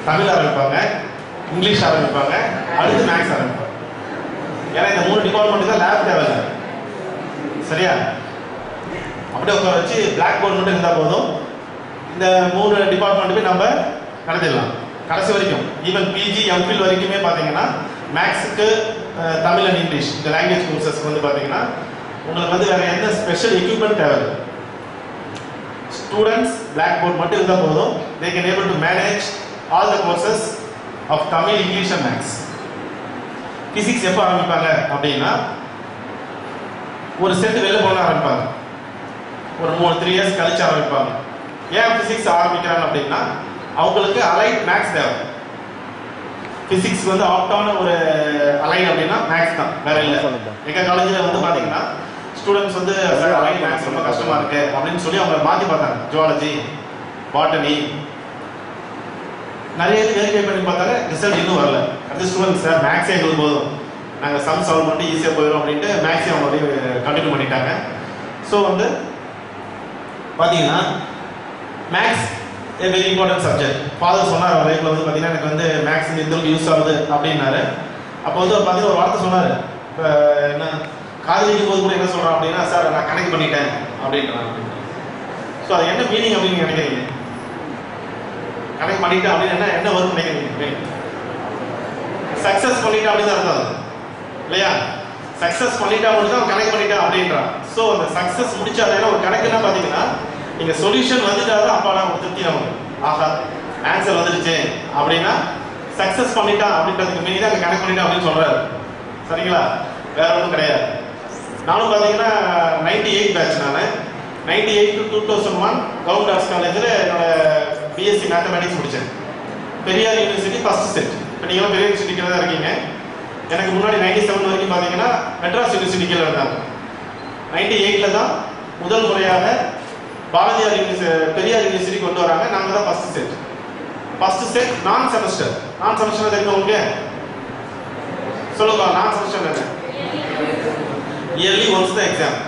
தமிழ் ஆரம்பிப்பாங்க இங்கிலீஷ் ஆரம்பிப்பாங்க அடுத்து மேக்ஸ் ஆரம்பிப்பாங்க ஏன்னா இந்த மூணு டிபார்ட்மெண்ட் தான் லேப் தேவையில்லை சரியா அப்படியே உட்கார வச்சு பிளாக் போர்டு மட்டும் இருந்தால் போதும் இந்த மூணு டிபார்ட்மெண்ட்டுமே நம்ம நடத்திடலாம் கடைசி வரைக்கும் ஈவன் பிஜி எம்ஃபில் வரைக்குமே பார்த்தீங்கன்னா மேக்ஸுக்கு தமிழ் அண்ட் இங்கிலீஷ் இந்த லாங்குவேஜ் கோர்சஸ்க்கு வந்து பார்த்தீங்கன்னா உங்களுக்கு வந்து வேற எந்த ஸ்பெஷல் எக்யூப்மெண்ட் தேவையில்லை ஸ்டூடெண்ட்ஸ் பிளாக் போர்ட் மட்டும் இருந்தால் போதும் they can able to manage all the courses of Tamil English and maths physics எப்போ ஆரம்பிப்பாங்க அப்படின்னா ஒரு செட் வெளில போன ஆரம்பிப்பாங்க ஒரு மூணு த்ரீ இயர்ஸ் கழிச்சு ஆரம்பிப்பாங்க ஏன் பிசிக்ஸ் ஆரம்பிக்கிறாங்க அப்படின்னா அவங்களுக்கு அலைட் மேக்ஸ் தேவை பிசிக்ஸ் வந்து ஆப்டான ஒரு அலைன் அப்படின்னா மேக்ஸ் தான் வேற இல்லை எங்க காலேஜில் வந்து பாத்தீங்கன்னா ஸ்டூடெண்ட்ஸ் வந்து சார் அலைன் மேக்ஸ் ரொம்ப கஷ்டமா இருக்கு அப்படின்னு சொல்லி அவங்க மாத்தி பார்த்தாங்க ஜுவாலஜி பாட்டனி நிறைய இது வெரிஃபை பண்ணி பார்த்தாங்க ரிசல்ட் இன்னும் வரல அடுத்த ஸ்டூடெண்ட்ஸ் சார் மேக்ஸே எங்களுக்கு போதும் நாங்கள் சம் சால்வ் பண்ணிட்டு ஈஸியாக போயிடும் அப்படின்ட்டு மேக்ஸே அவங்க அப்படியே கண்டினியூ பண்ணிட்டாங்க ஸோ வந்து பார்த்தீங்கன்னா maths a very important subject father சொன்னார் அவர் லைஃப்பில் வந்து பார்த்தீங்கன்னா எனக்கு வந்து மேக்ஸ் இந்த அளவுக்கு யூஸ் ஆகுது அப்படின்னாரு அப்போ வந்து பார்த்தீங்கன்னா ஒரு வார்த்தை சொன்னார் இப்போ என்ன காதலிக்கும் போது கூட என்ன சொல்கிறான் அப்படின்னா சார் நான் கனெக்ட் பண்ணிட்டேன் அப்படின்றான் ஸோ அது என்ன மீனிங் அப்படின்னு நீங்க நினைக்கிறீங்க கனெக்ட் பண்ணிட்டேன் அப்படின்னு என்ன என்ன வரும் நினைக்கிறீங்க சக்ஸஸ் பண்ணிட்டேன் அப்படின்னு தான் அர்த்தம் அது. இல்லையா சக்ஸஸ் பண்ணிட்டா மட்டும் தான் கனெக்ட் பண்ணிட்டேன் அப்படின்றான் ஸோ அந்த சக்ஸஸ் முடிச்சாலே ஒரு கணக்குன்னா பார்த்தீங்கன்னா நீங்க சொல்யூஷன் வந்துட்டாதான் அப்பாடா ஒரு திருப்தி நமக்கு ஆஹா ஆன்சர் வந்துடுச்சு அப்படின்னா சக்ஸஸ் பண்ணிட்டான் அப்படின்றதுக்கு மீறி தான் கனெக்ட் பண்ணிட்டான் அப்படின்னு சொல்றாரு சரிங்களா வேற ஒன்றும் கிடையாது நானும் பார்த்தீங்கன்னா நைன்டி எயிட் பேட்ச் நான் ninety eight to two thousand one government arts காலேஜில் என்னோட பிஎஸ்சி மேத்தமேட்டிக்ஸ் முடித்தேன் பெரியார் யூனிவர்சிட்டி ஃபர்ஸ்ட் செட் இப்போ நீங்களும் பெரியார் யூனிவர்சிட்டிக்கு தான் இருக்கீங்க எனக்கு முன்னாடி நைன்டி செவன் வரைக்கும் பார்த்தீங்கன்னா மெட்ராஸ் யூனிவர்சிட்டி கீழே இருந்தாங்க நைன்டி எயிட்டில் தான் முதல் முறையாக பாரதியார் யூனிவர்சிட்டி பெரியார் யூனிவர்சிட்டி கொண்டு வராங்க நாங்கள் தான் ஃபர்ஸ்ட் செட் ஃபர்ஸ்ட் செட் நான் செமஸ்டர் நான் செமஸ்டர் தெரியும் உங்களுக்கு சொல்லுங்க நான் செமஸ்டர் என்ன இயர்லி ஒன்ஸ் தான் எக்ஸாம்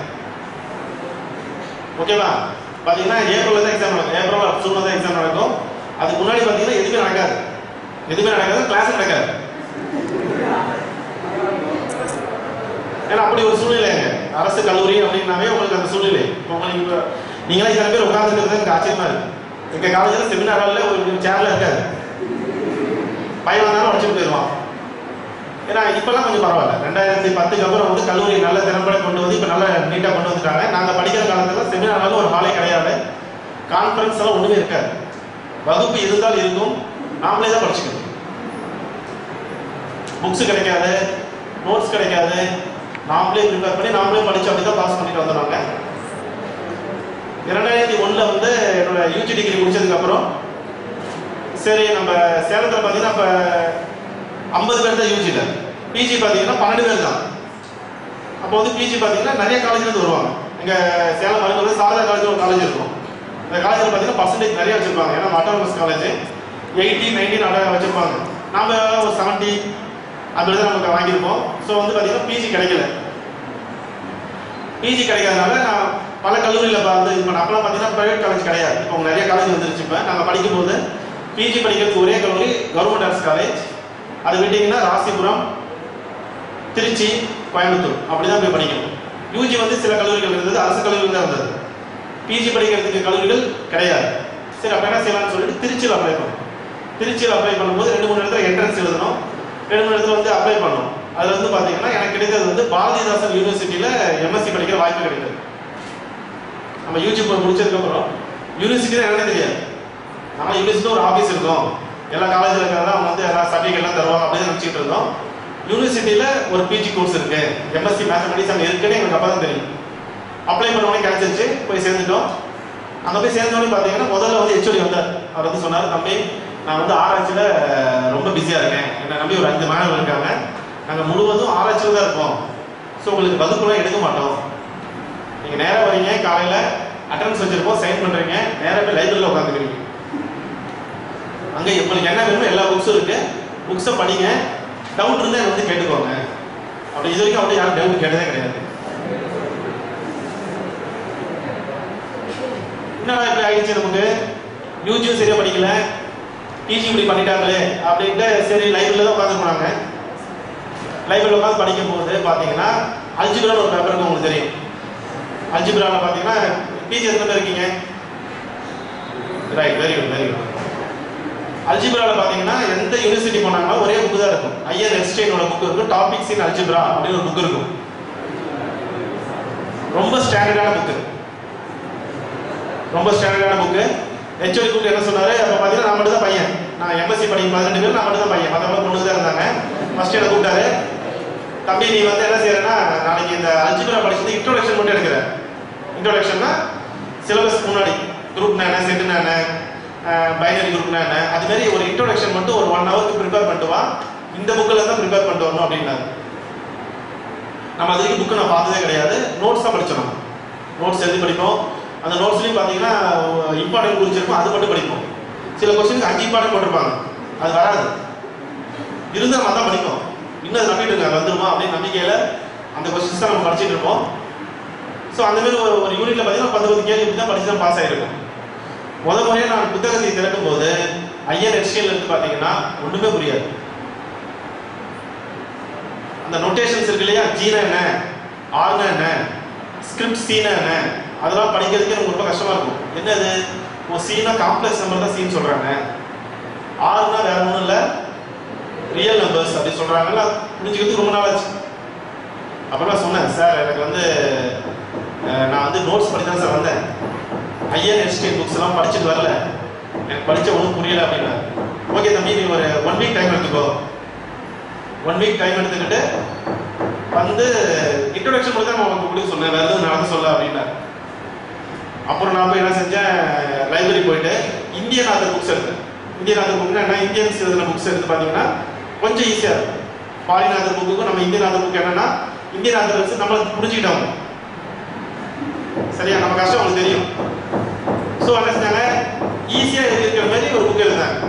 ஓகேவா பார்த்தீங்கன்னா ஏப்ரலில் தான் எக்ஸாம் நடக்கும் ஏப்ரல் ஜூனில் தான் எக்ஸாம் நடக்கும் அதுக்கு முன்னாடி பார்த்தீங்கன்னா எதுவுமே நடக்காது எதுவுமே நடக்காது கிளாஸ் நடக்காது ஏன்னா அப்படி ஒரு சூழ்நிலைங்க அரசு கல்லூரி அப்படின்னாவே உங்களுக்கு அந்த சூழ்நிலை இப்போ உங்களுக்கு இப்போ நீங்களாம் இத்தனை பேர் உட்காந்துருக்கிறது எனக்கு ஆச்சரியமா இருக்கு எங்க காலேஜில் செமினார் ஹாலில் ஒரு சேர்ல இருக்காது பையன் வந்தாலும் உடச்சிட்டு போயிடுவான் ஏன்னா இப்பெல்லாம் கொஞ்சம் பரவாயில்ல ரெண்டாயிரத்தி பத்துக்கு அப்புறம் வந்து கல்லூரி நல்ல திறம்பட கொண்டு வந்து இப்போ நல்ல நீட்டாக கொண்டு வந்துட்டாங்க நாங்கள் படிக்கிற காலத்தில் செமினார் ஹாலில் ஒரு ஹாலே கிடையாது கான்ஃபரன்ஸ் எல்லாம் ஒன்றுமே இருக்காது வகுப்பு இருந்தால் இருக்கும் நாமளே தான் படிச்சுக்கணும் புக்ஸ் கிடைக்காது நோட்ஸ் கிடைக்காது நாமளே ப்ரிப்பேர் பண்ணி நாமளே படிச்சு அப்படி தான் பாஸ் பண்ணிட்டு வந்துடுவாங்க இரண்டாயிரத்தி ஒண்ணுல வந்து என்னோட யூஜி டிகிரி முடிச்சதுக்கு அப்புறம் சரி நம்ம சேலத்தில் பார்த்தீங்கன்னா இப்போ ஐம்பது பேர் தான் யூஜியில் பிஜி பார்த்தீங்கன்னா பன்னெண்டு பேர் தான் அப்போ வந்து பிஜி பார்த்தீங்கன்னா நிறைய காலேஜ்லேருந்து வருவாங்க எங்கள் சேலம் வரைக்கும் வந்து சாரதா காலேஜ் ஒரு காலேஜ் இருக்கும் இந்த காலேஜில் பார்த்தீங்கன்னா பர்சன்டேஜ் நிறைய வச்சிருப்பாங்க ஏன்னா அட்டானமஸ் காலேஜ் எயிட்டி நைன்டீன் அட வச்சிருப்பாங்க நாம ஒரு செவன்ட்டி அப்படி தான் நமக்கு வாங்கியிருப்போம் ஸோ வந்து பார்த்தீங்கன்னா பிஜி கிடைக்கல பிஜி கிடைக்காதனால நான் பல கல்லூரியில் வந்து இது பண்ண அப்பெல்லாம் பார்த்தீங்கன்னா ப்ரைவேட் காலேஜ் கிடையாது இப்போ நிறைய காலேஜ் வந்துருச்சு இப்போ நாங்கள் படிக்கும்போது பிஜி படிக்கிறதுக்கு ஒரே கல்லூரி கவர்மெண்ட் ஆர்ட்ஸ் காலேஜ் அது விட்டீங்கன்னா ராசிபுரம் திருச்சி கோயம்புத்தூர் அப்படிதான் போய் படிக்கணும் யூஜி வந்து சில கல்லூரிகள் இருந்தது அரசு கல்லூரிகள் தான் இருந்தது பிஜி படிக்கிறதுக்கு கல்லூரிகள் கிடையாது சரி அப்போ என்ன செய்யலாம்னு சொல்லிட்டு திருச்சியில் அப்ளை பண்ணோம் திருச்சியில் அப்ளை பண்ணும்போது ரெண்டு மூணு இடத்துல என்ட்ரன்ஸ் எழுதணும் ரெண்டு மூணு இடத்துல வந்து அப்ளை பண்ணோம் அதுல வந்து பாத்தீங்கன்னா எனக்கு கிடைத்தது வந்து பாரதிதாசன் யூனிவர்சிட்டியில எம்எஸ்சி படிக்கிற வாய்ப்பு கிடைத்தது நம்ம யூஜி முடிச்சதுக்கு அப்புறம் யூனிவர்சிட்டி தான் என்னன்னு தெரியாது நம்ம யூனிவர்சிட்டி ஒரு ஆஃபீஸ் இருக்கும் எல்லா காலேஜில் இருக்கிறதா அவங்க வந்து எல்லா சர்டிஃபிகேட்லாம் தருவாங்க அப்படின்னு நினச்சிட்டு இருந்தோம் யூனிவர்சிட்டியில ஒரு பிஜி கோர்ஸ் இருக்கு எம்எஸ்சி மேத்தமெட்டிக்ஸ் அங்கே இருக்குன்னு எங்களுக்கு அப்போ தான் தெரியும் அப்ளை பண்ண உடனே கிடைச்சிருச்சு போய் சேர்ந்துட்டோம் அங்க போய் சேர்ந்தோடனே பார்த்தீங்கன்னா முதல்ல வந்து ஹெச்ஓடி வந்தார் அவர் வந்து சொன்னார் தம்பி நான் வந்து ஆராய்ச்சியில் ரொம்ப பிஸியாக இருக்கேன் என்னை நம்பி ஒரு அஞ்சு மாணவர்கள் இருக்காங்க நாங்கள் முழுவதும் ஆராய்ச்சியில் தான் இருப்போம் ஸோ உங்களுக்கு வகுப்புலாம் எடுக்க மாட்டோம் நீங்கள் நேராக வரீங்க காலையில் அட்டன்ஸ் வச்சிருப்போம் சைன் பண்ணுறீங்க நேராக போய் லைப்ரரியில் உட்காந்துக்கிறீங்க அங்கே உங்களுக்கு என்ன வேணுமோ எல்லா புக்ஸும் இருக்கு புக்ஸை படிங்க டவுட் இருந்தால் எனக்கு வந்து கேட்டுக்கோங்க அப்படி இது வரைக்கும் அப்படி யாரும் டவுட் கேட்டதே கிடையாது என்னடா இப்படி ஆயிடுச்சு நமக்கு யூஜியும் சரியா படிக்கல பிஜி இப்படி பண்ணிட்டாங்களே அப்படின்ட்டு சரி லைப்ரரியில் தான் உட்காந்து போனாங்க லைப்ரரியில் உட்காந்து படிக்கும் போது பார்த்தீங்கன்னா அல்ஜிபிரான்னு ஒரு பேப்பர் உங்களுக்கு தெரியும் அல்ஜிபிராவில் பார்த்தீங்கன்னா பிஜி எத்தனை பேர் இருக்கீங்க right very good very good அல்ஜிப்ராவில் பார்த்தீங்கன்னா எந்த யூனிவர்சிட்டி போனாங்களோ ஒரே புக்கு தான் இருக்கும் ஐயர் எக்ஸ்டெயினோட புக் இருக்கும் டாபிக்ஸ் இன் அல்ஜிப்ரா அப்படின்னு ஒரு புக் இருக்கும் ரொம்ப ஸ்டாண்டர்டான புக்கு ரொம்ப ஸ்டாண்டர்டான புக்கு ஹெச்ஓடி புக் என்ன சொன்னாரு அப்போ பார்த்தீங்கன்னா நான் மட்டும் தான் பையன் நான் எம்எஸ்சி படிக்கும் பதினெண்டு பேர் நான் மட்டும் தான் பையன் மற்றவங்க பொண்ணு தான் இருந்தாங்க ஃபர்ஸ்ட் என்ன கூப்பிட்டாரு தம்பி நீ வந்து என்ன செய்யறேன்னா நாளைக்கு இந்த அல்ஜிப்ரா படிச்சுட்டு இன்ட்ரோடக்ஷன் மட்டும் எடுக்கிறேன் இன்ட்ரோடக்ஷன்னா சிலபஸ் முன்னாடி குரூப்னா என்ன செட்டுனா என்ன பைனரி குரூப்னா என்ன அது மாதிரி ஒரு இன்ட்ரோடக்ஷன் மட்டும் ஒரு ஒன் ஹவருக்கு ப்ரிப்பேர் பண்ணிட்டு வா இந்த புக்கில் தான் ப்ரிப்பேர் பண்ணிட்டு வரணும் அப்படின்னாரு நம்ம அது வரைக்கும் புக்கு நான் பார்த்ததே கிடையாது நோட்ஸ் தான் படிச்சோம் நம்ம நோட்ஸ் எழுதி படிப்போம் அந்த நோட்ஸ்லையும் பார்த்தீங்கன்னா இம்பார்ட்டன்ட் குறிச்சிருக்கும் அது மட்டும் படிப்போம் சில கொஸ்டினுக்கு அஞ்சு இம்பார்ட்டன்ட் போட்டிருப்பாங்க அது வராது இருந்தால் நம்ம தான் படிப்போம் இன்னும் அது நம்பிட்டு இருக்காங்க வந்துருமா அப்படின்னு நம்பிக்கையில் அந்த கொஸ்டின்ஸ் தான் நம்ம படிச்சுட்டு இருப்போம் ஸோ அந்த மாதிரி ஒரு ஒரு யூனிட்ல பார்த்தீங்கன்னா பத்து பத்து கேள்வி தான் படிச்சு தான் பாஸ் ஆகிருக்கும் முத முறையாக நான் புத்தகத்தை திறக்கும் போது ஐயர் எக்ஸ்டிஎல் இருந்து பார்த்தீங்கன்னா ஒன்றுமே புரியாது அந்த நோட்டேஷன்ஸ் இருக்கு இல்லையா ஜீனா என்ன ஆர்னா என்ன ஸ்கிரிப்ட் சீனா என்ன அதெல்லாம் படிக்கிறதுக்கே எனக்கு ரொம்ப கஷ்டமா இருக்கும் என்னது ஒரு சீனா காம்ப்ளெக்ஸ் நம்பர் தான் சீன் சொல்றாங்க ஆர்னா வேற ஒன்றும் இல்லை ரியல் நம்பர்ஸ் அப்படி சொல்றாங்கல்ல புரிஞ்சுக்கிறதுக்கு ரொம்ப நாள் ஆச்சு அப்புறம் நான் சொன்னேன் சார் எனக்கு வந்து அஹ், நான் வந்து நோட்ஸ் படிச்சு தான் சார் வந்தேன் ஐஎன் எஸ்டேட் புக்ஸ் எல்லாம் படிச்சுட்டு வரல எனக்கு படிச்ச ஒன்றும் புரியல அப்படின்னா ஓகே தம்பி நீ ஒரு ஒன் வீக் டைம் எடுத்துக்கோ ஒன் வீக் டைம் எடுத்துக்கிட்டு வந்து இன்ட்ரோடக்ஷன் மட்டும் தான் நான் உங்களுக்கு கொடுக்க சொன்னேன் வேற எதுவும் நடந்து சொல்ல அப்படின்னா அப்புறம் நான் போய் என்ன செஞ்சேன் லைப்ரரி போயிட்டு இந்தியன் ஆதர் புக்ஸ் எடுத்தேன் இந்தியன் ஆதர் புக்னா என்ன இந்தியன்ஸ் எழுதின புக்ஸ் எடுத்து பார்த்தீங்கன்னா கொஞ்சம் ஈஸியாக இருக்கும் ஃபாரின் ஆதர் புக்குக்கும் நம்ம இந்தியன் ஆதர் புக் என்னன்னா இந்தியன் ஆதர் வச்சு நம்ம புரிஞ்சுக்கிட்டோம் சரியா நம்ம கஷ்டம் உங்களுக்கு தெரியும் ஸோ என்ன செஞ்சாங்க ஈஸியாக இருக்கிற மாதிரி ஒரு புக் எழுதினாங்க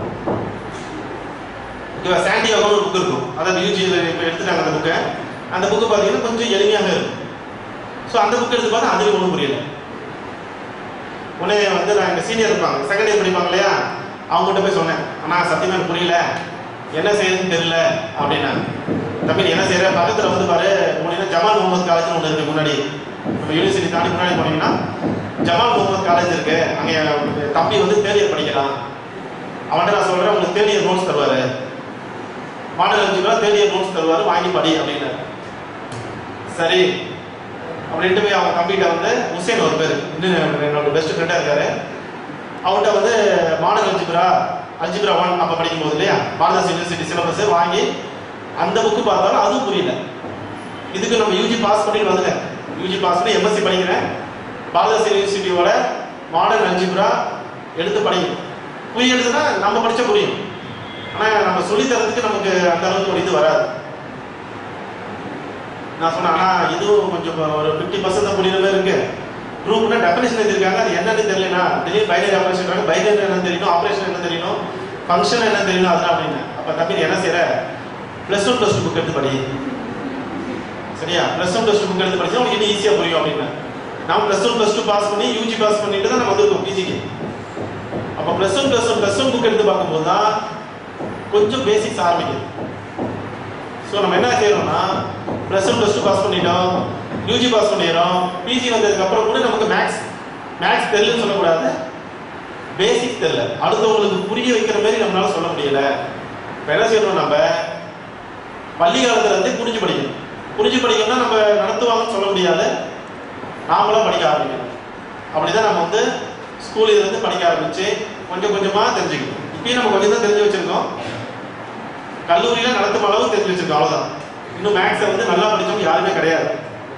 இவ சாண்டியாகோ ஒரு புக் இருக்கும் அதாவது யூஜியில் இப்போ எடுத்துட்டாங்க அந்த புக்கை அந்த புக்கு பார்த்தீங்கன்னா கொஞ்சம் எளிமையாக இருக்கும் ஸோ அந்த புக் எடுத்து பார்த்தா அதுலேயும் ஒன்றும் புரியல உடனே வந்து நான் எங்கள் சீனியர் இருப்பாங்க செகண்ட் இயர் படிப்பாங்க இல்லையா அவங்ககிட்ட போய் சொன்னேன் அண்ணா சத்தியமா எனக்கு புரியல என்ன செய்யறதுன்னு தெரியல அப்படின்னா தம்பி நீ என்ன செய்யற பக்கத்தில் வந்து பாரு போனீங்கன்னா ஜமால் முகமது காலேஜ்னு ஒன்று இருக்கு முன்னாடி நம்ம யூனிவர்சிட்டி தாண்டி முன்னாடி போனீங்கன்னா ஜமால் முகமது காலேஜ் இருக்கு அங்கே தம்பி வந்து தேர்ட் இயர் படிக்கிறான் அவன்கிட்ட நான் சொல்றேன் உங்களுக்கு தேர்ட் இயர் நோட்ஸ் தருவாரு மாடல் அஞ்சு ரூபா தேர்ட் இயர் நோட்ஸ் தருவாரு வாங்கி படி அப்படின்னு சரி அப்படின்ட்டு போய் அவன் தம்பிகிட்ட வந்து ஹுசேன் ஒரு பேர் இன்னும் என்னோட பெஸ்ட் ஃப்ரெண்டாக இருக்காரு அவன்கிட்ட வந்து மாடல் அல்ஜிப்ரா அல்ஜிப்ரா ஒன் அப்போ படிக்கும் போது இல்லையா பாரதாஸ் யூனிவர்சிட்டி சிலபஸ் வாங்கி அந்த புக்கு பார்த்தாலும் அதுவும் புரியல இதுக்கு நம்ம யூஜி பாஸ் பண்ணிட்டு வந்துட்டேன் யூஜி பாஸ் பண்ணி எம்எஸ்சி படிக்கிறேன் பாரதாஸ் யூனிவர்சிட்டியோட மாடர்ன் அல்ஜிப்ரா எடுத்து படிக்கணும் புரியுதுன்னா நம்ம படிச்சா புரியும் ஆனால் நம்ம சொல்லித் தரதுக்கு நமக்கு அந்த அளவுக்கு ஒரு இது வராது நான் சொன்னேன் ஆனா இதுவும் கொஞ்சம் ஒரு ஃபிஃப்டி பர்சன்ட் தான் புரியுற மாதிரி இருக்கு குரூப்னா டெஃபினேஷன் எழுதிருக்காங்க அது என்னன்னு தெரியலனா திடீர்னு பைனரி ஆப்ரேஷன் பைனரி என்ன தெரியணும் ஆப்ரேஷன் என்ன தெரியணும் ஃபங்க்ஷன் என்ன தெரியணும் அதான் அப்படின்னு அப்ப தம்பி நீ என்ன செய்யற plus one plus two book எடுத்து படி சரியா plus one plus two book எடுத்து படிச்சா உனக்கு இன்னும் ஈஸியா புரியும் அப்படின்னு நான் plus one plus two pass பண்ணி யூஜி பாஸ் பண்ணிட்டு தான் நம்ம வந்திருக்கோம் பிஜிக்கு அப்ப plus one plus one plus one book எடுத்து பார்க்கும்போது தான் கொஞ்சம் பேசிக்ஸ் ஆரம்பிக்குது ஸோ நம்ம என்ன செய்யறோம்னா plus one plus two pass பண்ணிட்டோம் யூஜி பாஸ் பண்ணிடுறோம் பிஜி வந்ததுக்கு அப்புறம் கூட நமக்கு மேக்ஸ் மேக்ஸ் தெரியலன்னு சொல்லக்கூடாது பேசிக் தெரியல அடுத்தவங்களுக்கு புரிய வைக்கிற மாதிரி நம்மளால சொல்ல முடியல இப்போ என்ன செய்யணும் நம்ம பள்ளி காலத்துல இருந்தே புரிஞ்சு படிக்கணும் புரிஞ்சு படிக்கணும்னா நம்ம நடத்துவாங்கன்னு சொல்ல முடியாது நாமளா படிக்க ஆரம்பிக்கணும் அப்படிதான் நம்ம வந்து ஸ்கூல்ல இருந்து படிக்க ஆரம்பிச்சு கொஞ்சம் கொஞ்சமா தெரிஞ்சுக்கணும் இப்பயும் நம்ம கொஞ்சம் தான் தெரிஞ்சு வச்சிருக்கோம் கல்லூரியில நடத்தும் அளவு தெரிஞ்சு வச்சிருக்கோம் அவ்வளவுதான் இன்னும் மேக்ஸை வந்து நல்லா படிச்சவங்க யாருமே கிடையாது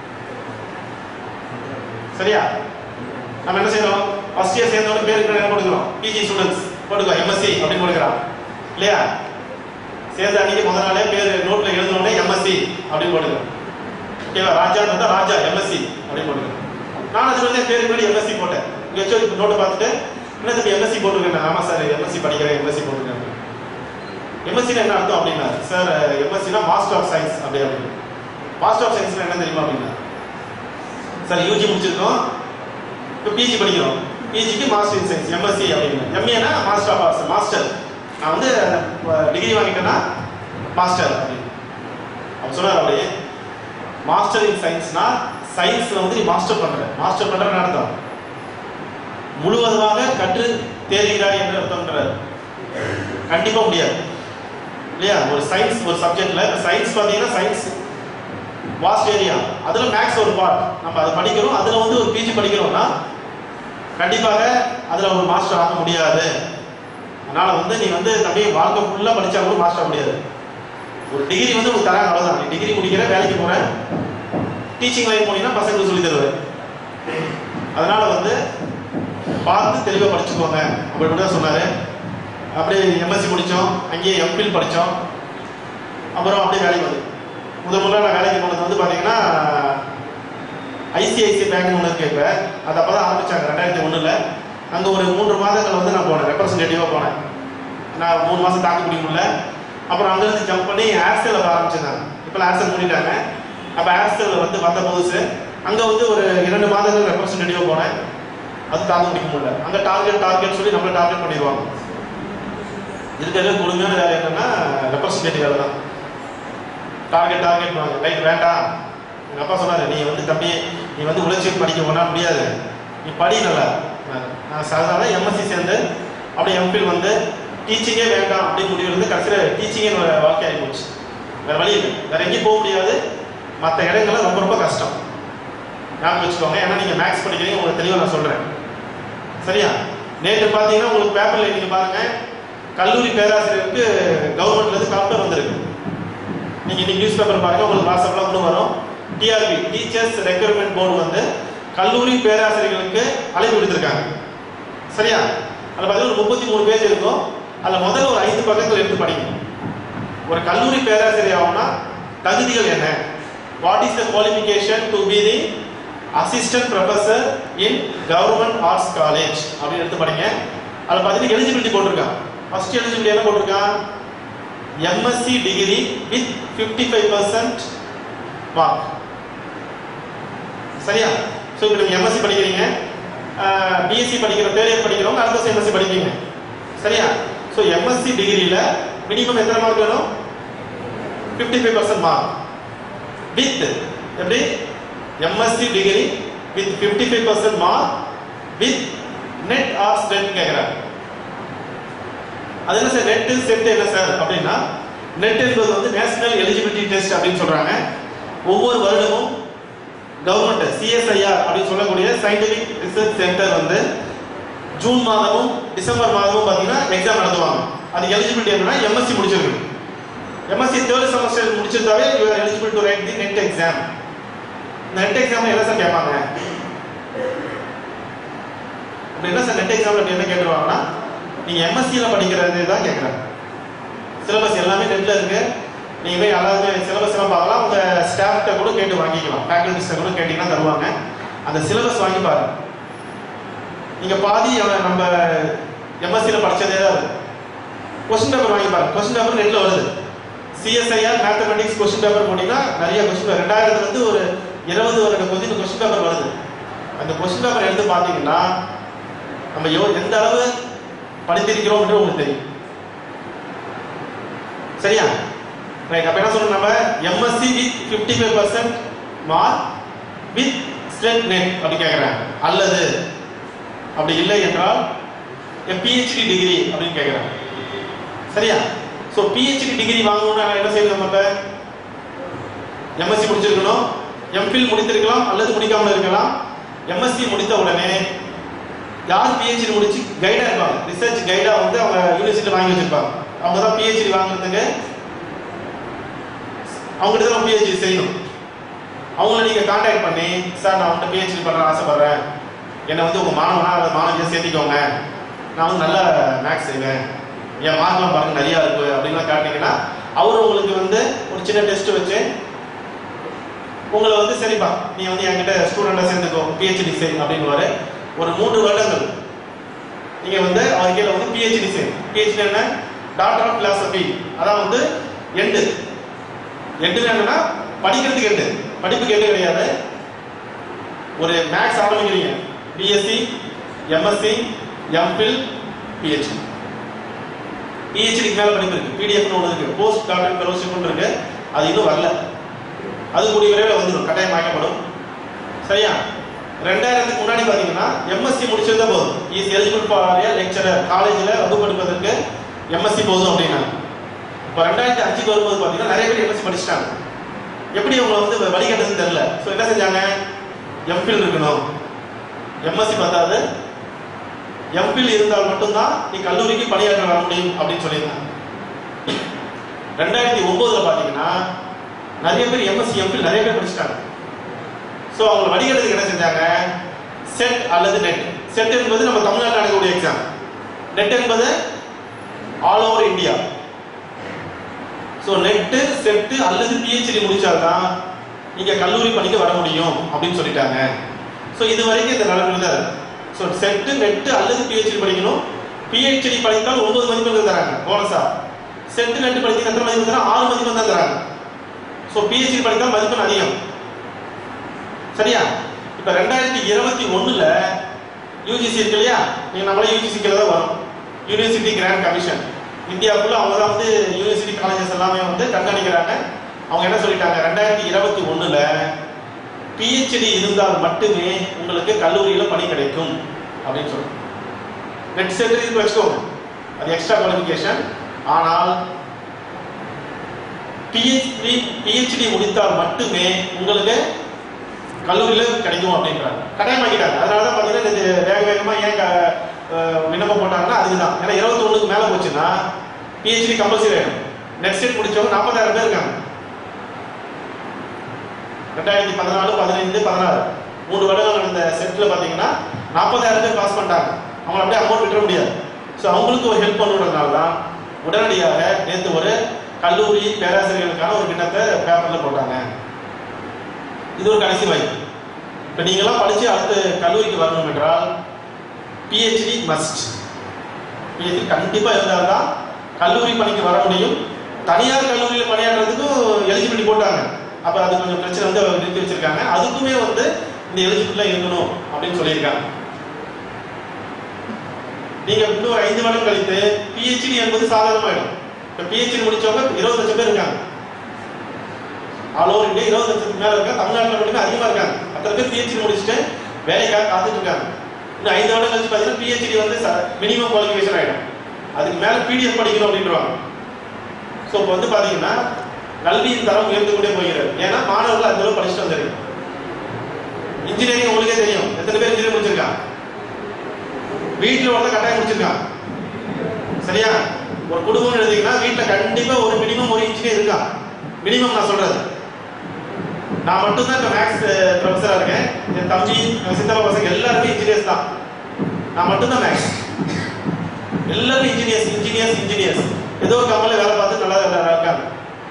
சரியா நம்ம என்ன செய்யறோம் ஃபர்ஸ்ட் இயர் சேர்ந்தவங்க பேருக்கு என்ன கொடுக்குறோம் பிஜி ஸ்டூடெண்ட்ஸ் போட்டுக்கோ எம்எஸ்சி அப்படின்னு கொடுக்குறான் இல்லையா சேர்ந்த அன்னைக்கு முதல் நாளே பேர் நோட்ல எழுதினோடனே எம்எஸ்சி அப்படின்னு போட்டுக்கிறோம் ஓகேவா ராஜா வந்தா ராஜா எம்எஸ்சி அப்படின்னு போட்டுக்கிறோம் நான் அது வந்து என் பேருக்கு முன்னாடி எம்எஸ்சி போட்டேன் இங்க வச்சு நோட்டை பார்த்துட்டு என்ன தம்பி எம்எஸ்சி போட்டிருக்கேன் ஆமா சார் எம்எஸ்சி படிக்கிறேன் எம்எஸ்சி போட்டிருக்கேன் எம்எஸ்சினா என்ன அர்த்தம் அப்படின்னா சார் எம்எஸ்சினா மாஸ்டர் ஆஃப் சயின்ஸ் அப்படி அப்படின்னு மாஸ்டர் ஆஃப் சயின்ஸ்னா என்ன தெரியுமா அப்படின்னா சார் யூஜி முடிச்சிருக்கோம் இப்போ பிஜி படிக்கிறோம் பிஜிக்கு மாஸ்டர் இன் சயின்ஸ் எம்எஸ்சி அப்படின்னு எம்ஏனா மாஸ்டர் ஆஃப் ஆர்ட்ஸ் மாஸ்டர் நான் வந்து டிகிரி வாங்கிட்டேன்னா மாஸ்டர் அப்படின்னு அவர் சொன்னார் அப்படியே மாஸ்டர் இன் சயின்ஸ்னா சயின்ஸ்ல வந்து நீ மாஸ்டர் பண்ற மாஸ்டர் பண்றன்னு அர்த்தம் முழுவதுமாக கற்று தேர்கிறாய் என்று அர்த்தம்ன்றார் கண்டிப்பா முடியாது இல்லையா ஒரு சயின்ஸ் ஒரு சப்ஜெக்ட்ல சயின்ஸ் பார்த்தீங்கன்னா சயின்ஸ் வாஸ்ட் ஏரியா அதுல மேக்ஸ் ஒரு பார்ட் நம்ம அதை படிக்கிறோம் அதுல வந்து ஒரு பிஜி படிக்கிறோம்னா கண்டிப்பாக அதுல ஒரு மாஸ்டர் ஆக முடியாது அதனால வந்து நீ வந்து தம்பி வாழ்க்கை ஃபுல்லா படிச்சா கூட மாஸ்டர் ஆக முடியாது ஒரு டிகிரி வந்து உங்களுக்கு தராங்க அவ்வளவுதான் நீ டிகிரி முடிக்கிற வேலைக்கு போற டீச்சிங் லைன் போனீங்கன்னா பசங்களுக்கு சொல்லி தருவாரு அதனால வந்து பார்த்து தெளிவாக படிச்சுக்கோங்க அப்படி மட்டும் தான் சொன்னாரு அப்படியே எம்எஸ்சி முடித்தோம் அங்கேயே எம்பில் படித்தோம் அப்புறம் அப்படியே வேலைக்கு வந்து முதல் முதல்ல நான் வேலைக்கு போனது வந்து பார்த்தீங்கன்னா ஐசிஐசி பேங்க் ஒன்று இருக்கு இப்போ அது அப்போ தான் ஆரம்பித்தாங்க ரெண்டாயிரத்தி ஒன்றில் அங்கே ஒரு மூன்று மாதங்கள் வந்து நான் போனேன் ரெப்ரசன்டேட்டிவாக போனேன் நான் மூணு மாதம் தாக்கு பிடிக்க முடியல அப்புறம் அங்கேருந்து ஜம்ப் பண்ணி ஏர்செல்லில் ஆரம்பிச்சிருந்தாங்க இப்போ ஏர்செல் மூடிட்டாங்க அப்போ ஏர்செல் வந்து வந்த புதுசு அங்கே வந்து ஒரு இரண்டு மாதங்கள் ரெப்ரசன்டேட்டிவாக போனேன் அது தாக்கு பிடிக்க முடியல அங்கே டார்கெட் டார்கெட் சொல்லி நம்மளை டார்கெட் பண்ணிடுவாங்க இருக்கிறதுல கொடுமையான வேலை என்னன்னா ரெப்ரசன்டேட்டிவ் வேலை தான் டார்கெட் டார்கெட் வாங்க ரைட் வேண்டாம் எங்கள் அப்பா சொன்னார் நீ வந்து தம்பி நீ வந்து உழைச்சி படிக்க போனா முடியாது நீ படி நல்லா நான் சாதாரண எம்எஸ்சி சேர்ந்து அப்படியே எம்பில் வந்து டீச்சிங்கே வேண்டாம் அப்படின்னு முடிவு இருந்து கடைசியில் டீச்சிங்கே என்னோட வாழ்க்கை ஆகி போச்சு வேற வழி இல்லை வேற எங்கேயும் போக முடியாது மற்ற இடங்கள்ல ரொம்ப ரொம்ப கஷ்டம் ஞாபகம் வச்சுக்கோங்க ஏன்னா நீங்கள் மேக்ஸ் படிக்கிறீங்க உங்களுக்கு தெளிவாக நான் சொல்கிறேன் சரியா நேற்று பார்த்தீங்கன்னா உங்களுக்கு பேப்பரில் நீங்கள் பாருங்க கல்லூரி பேராசிரியருக்கு கவர்மெண்ட்லேருந்து கலெக்டர் வந்திருக்கு நீங்கள் இன்னைக்கு நியூஸ் பேப்பர் பாருங்க உங்களுக்கு வாட்ஸ்அப்ல கூட வரும் டிஆர்பி டீச்சர்ஸ் ரெக்ரூட்மெண்ட் போர்டு வந்து கல்லூரி பேராசிரியர்களுக்கு அழைப்பு விடுத்திருக்காங்க சரியா அதில் பார்த்தீங்கன்னா ஒரு முப்பத்தி மூணு பேஜ் இருக்கும் அதில் முதல்ல ஒரு ஐந்து பக்கங்கள் எடுத்து படிக்கணும் ஒரு கல்லூரி பேராசிரியர் ஆகும்னா தகுதிகள் என்ன what is the qualification to be the assistant professor in government arts college அப்படின்னு எடுத்து படிங்க அதில் பார்த்தீங்கன்னா எலிஜிபிலிட்டி போட்டிருக்கான் ஃபர்ஸ்ட் எலிஜிபிலிட்டி என்ன போட்டிருக்கான் MSc degree with fifty five percent mark சரியா ஸோ இப்போ நீங்கள் எம்எஸ்சி படிக்கிறீங்க பிஎஸ்சி படிக்கிற தேர்ட் இயர் படிக்கிறவங்க அடுத்த வருஷம் எம்எஸ்சி படிப்பீங்க சரியா ஸோ எம்எஸ்சி டிகிரியில் மினிமம் எத்தனை மார்க் வேணும் fifty five percent mark with எப்படி MSc degree with fifty five percent mark with NET or SET கேட்குறாங்க அது என்ன சார் நெட் செட் என்ன சார் அப்படின்னா நெட் என்பது வந்து நேஷனல் எலிஜிபிலிட்டி டெஸ்ட் அப்படின்னு சொல்றாங்க ஒவ்வொரு வருடமும் கவர்மெண்ட் சிஎஸ்ஐஆர் அப்படின்னு சொல்லக்கூடிய சயின்டிபிக் ரிசர்ச் சென்டர் வந்து ஜூன் மாதமும் டிசம்பர் மாதமும் பார்த்தீங்கன்னா எக்ஸாம் நடத்துவாங்க அது எலிஜிபிலிட்டி என்னன்னா எம்எஸ்சி முடிச்சிருக்கணும் எம்எஸ்சி தேர்ட் செமஸ்டர் முடிச்சிருந்தாவே you are eligible to write the NET exam இந்த நெட் எக்ஸாம் என்ன சார் கேட்பாங்க அப்படி என்ன சார் நெட் எக்ஸாம்ல அப்படி என்ன கேட்டுருவாங்கன்னா நீங்க எம்எஸ்சியில படிக்கிறது தான் கேட்குறாங்க சிலபஸ் எல்லாமே நெட்ல இருக்கு நீங்க போய் எல்லாருமே சிலபஸ் எல்லாம் பார்க்கலாம் உங்க ஸ்டாஃப்ட்ட கூட கேட்டு வாங்கிக்கலாம் ஃபேக்கல்டிஸ்ட கூட கேட்டீங்கன்னா தருவாங்க அந்த சிலபஸ் வாங்கி பாருங்க நீங்க பாதி அவன் நம்ம எம்எஸ்சியில படிச்சதே தான் இருக்கு கொஸ்டின் பேப்பர் வாங்கி பாருங்க கொஸ்டின் பேப்பர் நெட்ல வருது சிஎஸ்ஐஆர் மேத்தமெட்டிக்ஸ் கொஸ்டின் பேப்பர் போனீங்கன்னா நிறைய கொஸ்டின் பேப்பர் ரெண்டாயிரத்துல இருந்து ஒரு இருபது வருட கொஸ்டின் கொஸ்டின் பேப்பர் வருது அந்த கொஸ்டின் பேப்பர் எடுத்து பார்த்தீங்கன்னா நம்ம எவ்வளோ எந்த அளவு படித்திருக்கிறோம் என்று உங்களுக்கு தெரியும் சரியா ரைட் அப்ப என்ன சொல்றோம் நம்ம MSc with fifty five percent mark with strength NET அப்படி கேட்குறாங்க அல்லது அப்படி இல்லை என்றால் பிஹெச்டி டிகிரி அப்படின்னு கேட்குறாங்க சரியா ஸோ பிஹெச்டி டிகிரி வாங்கணும்னா என்ன செய்யணும் நம்ம இப்போ எம்எஸ்சி முடிச்சிருக்கணும் எம்ஃபில் முடித்திருக்கலாம் அல்லது முடிக்காமல் இருக்கலாம் எம்எஸ்சி முடித்த உடனே யார் பிஹெச்டி முடிச்சு கைடா இருப்பாங்க ரிசர்ச் கைடா வந்து அவங்க யூனிவர்சிட்டி வாங்கி வச்சிருப்பாங்க அவங்க தான் பிஹெச்டி வாங்குறதுக்கு அவங்ககிட்ட தான் பிஹெச்டி செய்யணும் அவங்கள நீங்க கான்டாக்ட் பண்ணி சார் நான் வந்து பிஹெச்டி பண்ண ஆசைப்படுறேன் என்னை வந்து உங்க மாணவனா அல்லது மாணவியா சேர்த்திக்கோங்க நான் வந்து நல்ல மேக்ஸ் செய்வேன் என் மார்க்லாம் பாருங்க நிறைய இருக்கு அப்படின்லாம் காட்டினீங்கன்னா அவர் உங்களுக்கு வந்து ஒரு சின்ன டெஸ்ட் வச்சு உங்களை வந்து சரிப்பா நீ வந்து என்கிட்ட ஸ்டூடெண்டா சேர்ந்துக்கோ பிஹெச்டி செய் அப்படின்னு ஒரு மூன்று வருடங்கள் நீங்க வந்து அவர் கீழே வந்து பிஹெச்டி செய் பிஹெச்டி என்ன டாக்டர் ஆஃப் பிலாசபி அதான் வந்து எண்டு எண்டு என்னன்னா படிக்கிறதுக்கு எண்டு படிப்புக்கு எண்டு கிடையாது ஒரு மேக்ஸ் ஆரம்பிக்கிறீங்க பிஎஸ்சி எம்எஸ்சி எம்பில் பிஹெச்டி பிஹெச்டிக்கு மேல படிப்பு இருக்கு பிடிஎஃப்னு ஒன்று இருக்கு போஸ்ட் டாக்டர் ஃபெலோஷிப்னு இருக்கு அது இன்னும் வரல அது கூடிய விரைவில் வந்துடும் கட்டாயம் ஆக்கப்படும் சரியா ரெண்டாயிரத்துக்கு முன்னாடி பாத்தீங்கன்னா எம்எஸ்சி முடிச்சிருந்தா போதும் இஸ் எலிஜிபிள் ஃபார் லெக்சரர் காலேஜில் வகுப்பு எடுப்பதற்கு எம்எஸ்சி போதும் அப்படின்னா இப்போ ரெண்டாயிரத்தி அஞ்சுக்கு வரும்போது பாத்தீங்கன்னா நிறைய பேர் எம்எஸ்சி படிச்சிட்டாங்க எப்படி அவங்களை வந்து வழிகட்டதுன்னு தெரியல ஸோ என்ன செஞ்சாங்க எம்ஃபில் இருக்கணும் எம்எஸ்சி பத்தாது எம்ஃபில் இருந்தால் மட்டும்தான் நீ கல்லூரிக்கு பணியாற்ற வர முடியும் அப்படின்னு சொல்லியிருந்தாங்க ரெண்டாயிரத்தி ஒன்பதுல பாத்தீங்கன்னா நிறைய பேர் எம்எஸ்சி எம்ஃபில் நிறைய பேர் படிச்சிட்டாங்க ஸோ அவங்க வடிகட்டுறதுக்கு என்ன செஞ்சாங்க செட் அல்லது நெட் செட் என்பது நம்ம தமிழ்நாட்டில் நடக்கக்கூடிய எக்ஸாம் நெட் என்பது all over India so NET SET அல்லது பிஹெச்டி முடிச்சால்தான் நீங்க கல்லூரி படிக்க வர முடியும் அப்படின்னு சொல்லிட்டாங்க ஸோ இது வரைக்கும் இந்த நடைமுறை தான் இருக்கு ஸோ செட்டு நெட்டு அல்லது பிஹெச்டி படிக்கணும் பிஹெச்டி படித்தால் ஒன்பது மதிப்பெண்கள் தராங்க போனஸா செட்டு நெட்டு படித்தா எத்தனை மதிப்பெண் தராங்க ஆறு மதிப்பெண் தான் தராங்க ஸோ பிஹெச்டி படித்தால் மதிப்பெண் அதிகம் சரியா இப்ப ரெண்டாயிரத்தி இருபத்தி ஒண்ணுல யூஜிசி இருக்கு இல்லையா நீங்க நம்மளே யூஜிசி கீழே தான் வரும் யூனிவர்சிட்டி கிராண்ட் கமிஷன் இந்தியாவுக்குள்ள அவங்க தான் வந்து யூனிவர்சிட்டி காலேஜஸ் எல்லாமே வந்து கண்காணிக்கிறாங்க அவங்க என்ன சொல்லிட்டாங்க ரெண்டாயிரத்தி இருபத்தி ஒண்ணுல பிஹெச்டி இருந்தால் மட்டுமே உங்களுக்கு கல்லூரியில பணி கிடைக்கும் அப்படின்னு சொல்றாங்க நெட் சென்டர் இதுக்கு வச்சுக்கோங்க அது எக்ஸ்ட்ரா குவாலிஃபிகேஷன் ஆனால் பிஹெச்டி பிஹெச்டி முடித்தால் மட்டுமே உங்களுக்கு கல்லூரியில கிடைக்கும் அப்படின்றாங்க கட்டாயமாக்கிட்டாங்க அதனால தான் பார்த்தீங்கன்னா இது வேக வேகமா ஏன் க- அஹ் விண்ணப்பம் போட்டாங்கன்னா அதுதான் ஏன்னா இருபத்தி ஒண்ணுக்கு மேல போச்சுன்னா பிஹெச்டி கம்பல்சரி ஆயிடும் நெக்ஸ்ட் இயர் முடிச்சவங்க நாற்பதாயிரம் பேர் இருக்காங்க ரெண்டாயிரத்தி பதினாலு பதினைந்து பதினாறு மூணு வருடங்கள் நடந்த செட்ல பாத்தீங்கன்னா நாற்பதாயிரம் பேர் பாஸ் பண்ணிட்டாங்க அவங்க அப்படியே அமௌண்ட் விட்டுற முடியாது ஸோ அவங்களுக்கு ஒரு ஹெல்ப் பண்ணுறதுனால தான் உடனடியாக நேற்று ஒரு கல்லூரி பேராசிரியர்களுக்கான ஒரு விண்ணப்பத்தை பேப்பர்ல போட்டாங்க இது ஒரு கடைசி வாய்ப்பு இப்போ நீங்களாம் படிச்சு அடுத்து கல்லூரிக்கு வரணும் என்றால் பிஹெச்டி மஸ்ட் பிஹெச்டி கண்டிப்பாக இருந்தால் தான் கல்லூரி பணிக்கு வர முடியும் தனியார் கல்லூரியில் பணியாற்றுறதுக்கும் எலிஜிபிலிட்டி போட்டாங்க அப்போ அது கொஞ்சம் பிரச்சனை வந்து அவர் நிறுத்தி வச்சிருக்காங்க அதுக்குமே வந்து இந்த எலிஜிபிளாக இருக்கணும் அப்படின்னு சொல்லியிருக்காங்க நீங்க இன்னும் ஒரு ஐந்து வருடம் கழித்து பிஹெச்டி என்பது சாதாரணமாயிடும் இப்போ பிஹெச்டி முடிச்சவங்க இருபது லட்சம் பேர் இருக்காங்க ஆல் ஓவர் இந்தியா இருபது லட்சத்துக்கு மேல இருக்காங்க தமிழ்நாட்டில் மட்டுமே அதிகமா இருக்காங்க அத்தனை பேர் பிஹெச்டி முடிச்சுட்டு வேலைக்காக காத்துட்டு இருக்காங்க இன்னும் ஐந்து வருடம் கழிச்சு பார்த்தீங்கன்னா பிஹெச்டி வந்து மினிமம் குவாலிஃபிகேஷன் ஆயிடும் அதுக்கு மேல பிடிஎஃப் படிக்கணும் அப்படின்றாங்க ஸோ இப்போ வந்து பாத்தீங்கன்னா கல்வியின் தரம் உயர்ந்து கொண்டே போகிறது ஏன்னா மாணவர்கள் அந்த அளவு படிச்சுட்டு வந்துருக்கு இன்ஜினியரிங் உங்களுக்கே தெரியும் எத்தனை பேர் இன்ஜினியர் முடிச்சிருக்காங்க வீட்டில் ஒருத்தர் கட்டாயம் முடிச்சிருக்கான் சரியா ஒரு குடும்பம் எழுதிங்கன்னா வீட்டில் கண்டிப்பா ஒரு மினிமம் ஒரு இன்ஜினியர் இருக்கான் மினிமம் நான் சொல்றது நான் மட்டும்தான் இப்போ மேக்ஸ் ப்ரொஃபஸரா இருக்கேன் என் தம்பி என் சித்தப்பா பசங்க எல்லாருமே இன்ஜினியர்ஸ் தான் நான் மட்டும்தான் மேக்ஸ் எல்லாரும் இன்ஜினியர்ஸ் இன்ஜினியர்ஸ் இன்ஜினியர்ஸ் ஏதோ ஒரு கம்பெனில வேலை பார்த்து நல்லா நல்லா இருக்காங்க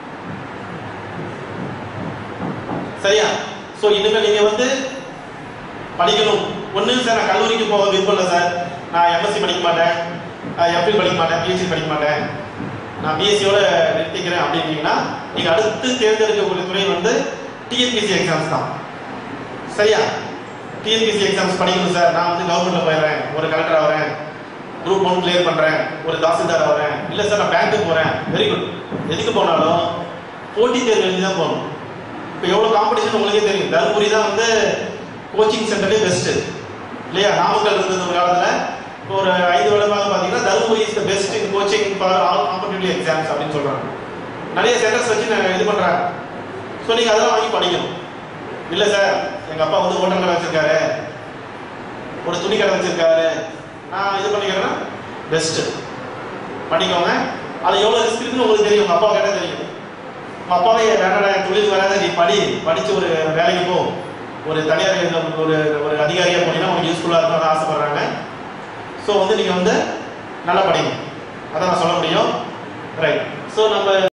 சரியா ஸோ இனிமேல் நீங்க வந்து படிக்கணும் ஒண்ணு சார் நான் கல்லூரிக்கு போக விருப்பம் இல்லை சார் நான் எம்எஸ்சி படிக்க மாட்டேன் எஃபில் படிக்க மாட்டேன் பிஹெச்டி படிக்க மாட்டேன் நான் பிஎஸ்சியோட நிறுத்திக்கிறேன் அப்படின்னீங்கன்னா நீங்க அடுத்து தேர்ந்தெடுக்கக்கூடிய துறை வந்து டிஎன்பிசி எக்ஸாம்ஸ் தான் சரியா டிஎன்பிசி எக்ஸாம்ஸ் படிக்கணும் சார் நான் வந்து கவர்மெண்ட்ல போயிடுறேன் ஒரு கலெக்டர் ஆகிறேன் குரூப் ஒன் கிளியர் பண்றேன் ஒரு தாசில்தார் ஆகிறேன் இல்ல சார் நான் பேங்க்கு போறேன் வெரி குட் எதுக்கு போனாலும் போட்டி தேர்வு எழுதி தான் போகணும் இப்போ எவ்வளோ காம்படிஷன் உங்களுக்கே தெரியும் தருமபுரி தான் வந்து கோச்சிங் சென்டர்லேயே பெஸ்ட்டு இல்லையா நாமக்கல் இருந்தது ஒரு காலத்தில் இப்போ ஒரு ஐந்து வருடமாக பார்த்தீங்கன்னா Dharmapuri is the best in coaching for all competitive exams அப்படின்னு சொல்கிறாங்க நிறைய சென்டர்ஸ் வச்சு நான் இது பண்ணுறாங்க ஸோ நீங்கள் அதெல்லாம் வாங்கி படிக்கணும் இல்லை சார் எங்கள் அப்பா வந்து ஹோட்டல் கடை வச்சிருக்காரு ஒரு துணி கடை வச்சிருக்காரு நான் இது பண்ணிக்கிறேன்னா பெஸ்ட்டு பண்ணிக்கோங்க அது எவ்வளோ ரிஸ்க் இருக்குன்னு உங்களுக்கு தெரியும் உங்கள் அப்பா கேட்டால் தெரியும் உங்க அப்பாவே வேண்டாடா என் தொழில் வராத நீ படி படிச்சு ஒரு வேலைக்கு போ ஒரு தனியார் இதுல ஒரு ஒரு அதிகாரியா போனீங்கன்னா உங்களுக்கு யூஸ்ஃபுல்லா இருக்கும் ஆசைப்படுறாங்க ஸோ வந்து நீங்க வந்து நல்லா படிங்க அதான் நான் சொல்ல முடியும் ரைட் ஸோ நம்ம